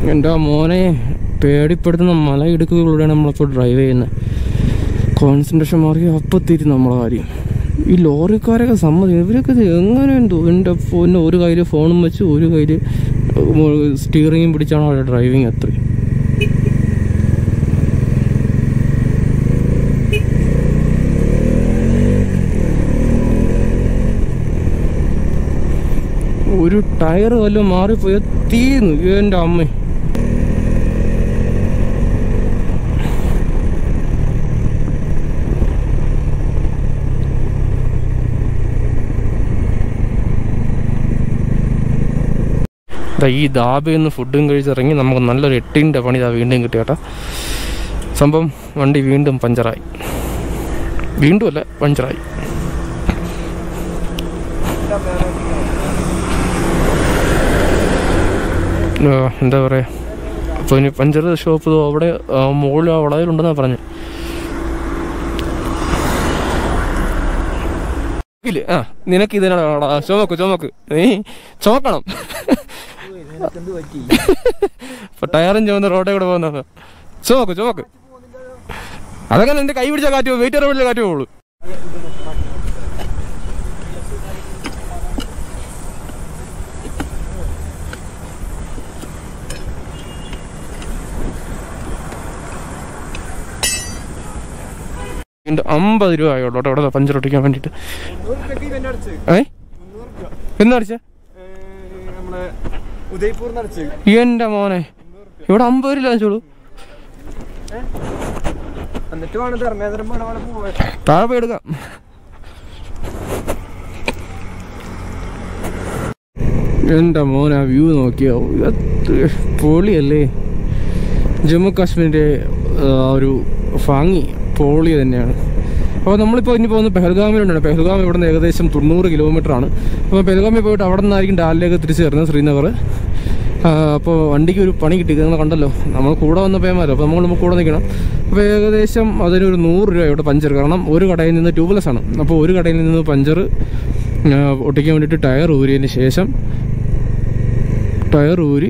എൻ്റെ മോനെ പേടിപ്പെടുത്തുന്ന മലയിടുക്കുകളിലൂടെയാണ് നമ്മളിപ്പോൾ ഡ്രൈവ് ചെയ്യുന്നത് കോൺസെൻട്രേഷൻ മാറി അപ്പത്തിരി നമ്മളെ കാര്യം ഈ ലോറിക്കാരൊക്കെ സമ്മതി ഇവരൊക്കെ ഇത് എങ്ങനെ എന്തോ എൻ്റെ ഫോണിന് ഒരു കയ്യിൽ ഫോണും വെച്ച് ഒരു കയ്യിൽ സ്റ്റിയറിങ്ങും പിടിച്ചാണ് അവരുടെ ഡ്രൈവിങ് അത്രയും ഒരു ടയർ വല്ലതും മാറിപ്പോയ തീർന്നു എൻ്റെ അമ്മ ദാ ഈ ദാബയിൽ നിന്ന് ഫുഡും കഴിച്ചിറങ്ങി നമുക്ക് നല്ലൊരു എട്ടിൻ്റെ പണി ഇതാ വീണ്ടും കിട്ടി കേട്ടോ സംഭവം വണ്ടി വീണ്ടും പഞ്ചറായി വീണ്ടും അല്ല പഞ്ചറായി ആ, എന്താ പറയുക അപ്പോൾ ഇനി പഞ്ചർ ഷോപ്പ് ദോ അവിടെ ആ, മുകളിൽ ആ വളവിലുണ്ടെന്നാണ് പറഞ്ഞു ഇല്ല ആ നിനക്ക് ഇതിനാണ് ചുമക്ക് ചുമക്ക് നീ ചുമക്കണം ഇപ്പൊ ടയറും ചുമന്ന് റോഡേ കൂടെ പോകുന്ന ചുമക്ക് ചുമക്ക് അതൊക്കെ നിന്റെ കൈ പിടിച്ച കാറ്റ് വെയിറ്റർ പിടിച്ച കാറ്റ് പോകുള്ളൂ ഇതിന്റെ അമ്പത് രൂപ ആയുള്ളൂ കേട്ടോ അവിടെ പഞ്ചർ ഒട്ടിക്കാൻ വേണ്ടിട്ട് ഏ എന്നടിച്ച നമ്മളെ ഉദയ്പൂർ നടച്ച് എന്റെ മോനെ ഇവിടെ അമ്പത് രൂപ വെച്ചോളൂ എന്നിട്ട് വേണം ധർമ്മേന്ദ്രൻ വേണം അവിടെ പോവാൻ താഴെ പോയി എടുക്കാം എൻ്റെ മോൻ ആ വ്യൂ നോക്കിയോ എത്ര പൊളിയല്ലേ ജമ്മു കാശ്മീരിൻ്റെ ആ ഒരു ഭംഗി പൊളി തന്നെയാണ് അപ്പോൾ നമ്മളിപ്പോൾ ഇനി പോകുന്നത് പെഹൽഗാമിലുണ്ട് പെഹൽഗാം ഇവിടെ നിന്ന് ഏകദേശം തൊണ്ണൂറ് കിലോമീറ്റർ ആണ് അപ്പോൾ പെഹൽഗാമിൽ പോയിട്ട് അവിടെ നിന്നായിരിക്കും ഡാലിലേക്ക് തിരിച്ചു വരുന്നത് ശ്രീനഗർ അപ്പോൾ വണ്ടിക്ക് ഒരു പണി കിട്ടി നിങ്ങൾ കണ്ടല്ലോ നമ്മൾ കൂടെ വന്ന പേമാരോ അപ്പോൾ നമ്മൾ കൂടെ നിൽക്കണം അപ്പോൾ ഏകദേശം അതിനൊരു നൂറ് രൂപ ഇവിടെ പഞ്ചർ കാരണം ഒരു കടയിൽ നിന്ന് ട്യൂബ്ലെസ് ആണ് അപ്പോൾ ഒരു കടയിൽ നിന്ന് പഞ്ചർ ഒട്ടിക്കാൻ വേണ്ടിയിട്ട് ടയർ ഊരിയതിന് ശേഷം ടയർ ഊരി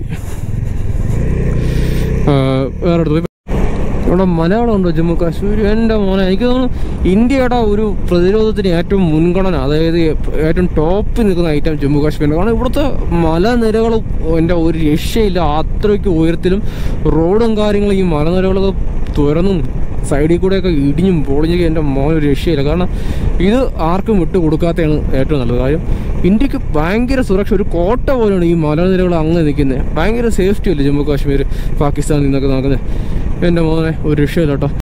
ആ, വേറെ അടുത്ത് പോയി ഇവിടെ മലയാളം ഉണ്ടോ ജമ്മു കാശ്മീർ എൻ്റെ മോനെ എനിക്ക് തോന്നുന്നു ഇന്ത്യയുടെ ഒരു പ്രതിരോധത്തിന് ഏറ്റവും മുൻഗണന അതായത് ഏറ്റവും ടോപ്പിൽ നിൽക്കുന്ന ഐറ്റം ജമ്മു കാശ്മീരിൽ കാരണം ഇവിടുത്തെ മലനിരകളും എൻ്റെ ഒരു രക്ഷയില്ല അത്രയ്ക്ക് ഉയരത്തിലും റോഡും കാര്യങ്ങളും ഈ മലനിരകളൊക്കെ തുറന്നും സൈഡിൽ കൂടെയൊക്കെ ഇടിഞ്ഞും പൊളിഞ്ഞൊക്കെ എൻ്റെ മോൻ ഒരു രക്ഷയില്ല കാരണം ഇത് ആർക്കും വിട്ടു കൊടുക്കാത്തതാണ് ഏറ്റവും നല്ലത് കാര്യം ഇന്ത്യക്ക് ഭയങ്കര സുരക്ഷ ഒരു കോട്ട പോലെയാണ് ഈ മലനിരകൾ അങ്ങ് നിൽക്കുന്നത് ഭയങ്കര സേഫ്റ്റി അല്ലേ ജമ്മു കാശ്മീർ പാകിസ്ഥാനിൽ നിന്നൊക്കെ നോക്കുന്നത് എൻ്റെ മോനെ ഒരു രക്ഷയില്ല കേട്ടോ